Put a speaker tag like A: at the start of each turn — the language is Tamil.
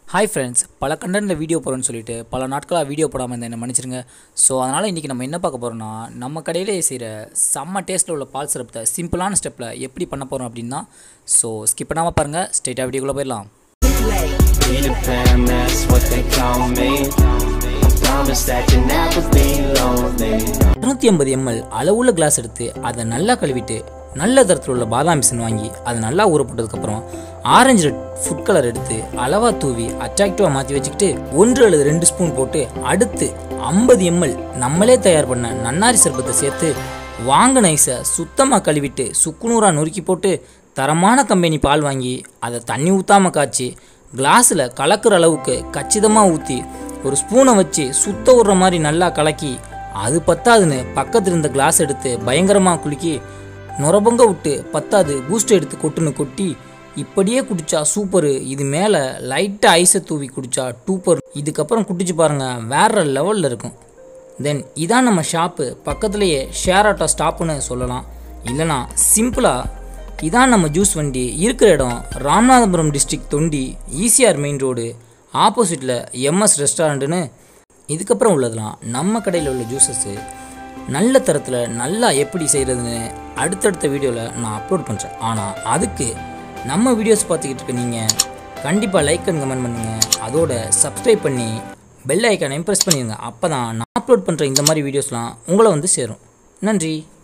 A: ஹாய் ஃப்ரெண்ட்ஸ் பல கண்டென்ட்டில் வீடியோ போடுறேன்னு சொல்லிட்டு பல நாட்களாக வீடியோ போடாமல் இருந்தேன் என்ன மன்னிச்சிருங்க ஸோ அதனால் இன்றைக்கி நம்ம என்ன பார்க்க போகிறோம்னா நம்ம கடையிலே செய்கிற செம்ம டேஸ்ட்டில் உள்ள பால் சிரப்பத்தை சிம்பிளான ஸ்டெப்பில் எப்படி பண்ண போகிறோம் அப்படின்னா ஸோ ஸ்கிப் பண்ணாமல் பாருங்கள் ஸ்ட்ரெயிட்டாக வீடியோக்குள்ளே போயிடலாம்
B: Peter Pan, that's what they call me. I promise that you never be lonely.
A: இரநூத்தி ஐம்பது எம்எல் அளவுள்ள கிளாஸ் எடுத்து அதை நல்லா கழுவிட்டு நல்ல தரத்தில் உள்ள பாதாம் பிசின் வாங்கி அது நல்லா ஊற போட்டதுக்கப்புறம் ஆரஞ்சு ரெட் ஃபுட் கலர் எடுத்து அளவாக தூவி அட்ராக்டிவாக மாற்றி வச்சுக்கிட்டு ஒன்று அல்லது ரெண்டு ஸ்பூன் போட்டு அடுத்து ஐம்பது எம்எல் நம்மளே தயார் பண்ண நன்னாரி சர்பத்தை சேர்த்து வாங்கின ஐஸை சுத்தமாக கழுவிட்டு சுக்குநூறாக நொறுக்கி போட்டு தரமான கம்பெனி பால் வாங்கி அதை தண்ணி ஊற்றாமல் காய்ச்சி கிளாஸில் கலக்கிற அளவுக்கு கச்சிதமாக ஊற்றி ஒரு ஸ்பூனை வச்சு சுத்த விடுற மாதிரி நல்லா கலக்கி அது பத்தாதுன்னு பக்கத்தில் இருந்த கிளாஸ் எடுத்து பயங்கரமாக குலுக்கி நுரபொங்க விட்டு பத்தாது பூஸ்ட் எடுத்து கொட்டுன்னு கொட்டி இப்படியே குடிச்சா சூப்பரு இது மேலே லைட்டாக ஐஸை தூவி குடிச்சா டூப்பர் இதுக்கப்புறம் குடிச்சு பாருங்க வேற லெவலில் இருக்கும் தென் இதான் நம்ம ஷாப்பு பக்கத்துலேயே ஷேர் ஆட்டோ ஸ்டாப்புன்னு சொல்லலாம் இல்லைனா சிம்பிளாக இதான் நம்ம ஜூஸ் வண்டி இருக்கிற இடம் Ramanathapuram district Thondi ECR main road ஆப்போசிட்டில் எம்எஸ் ரெஸ்டாரண்ட்டுன்னு இதுக்கப்புறம் உள்ளதெல்லாம் நம்ம கடையில் உள்ள ஜூஸஸ்ஸு நல்ல தரத்தில் நல்லா எப்படி செய்கிறதுன்னு அடுத்தடுத்த வீடியோவில் நான் அப்லோட் பண்ணுறேன் ஆனால் அதுக்கு நம்ம வீடியோஸ் பார்த்துக்கிட்டு இருக்க நீங்கள் கண்டிப்பாக லைக் அண்ட் கமெண்ட் பண்ணுங்கள் அதோட சப்ஸ்கிரைப் பண்ணி பெல் ஐக்கானை ப்ரெஸ் பண்ணிடுங்க அப்போ தான் நான் அப்லோட் பண்ணுற இந்த மாதிரி வீடியோஸ்லாம் உங்களை வந்து சேரும் நன்றி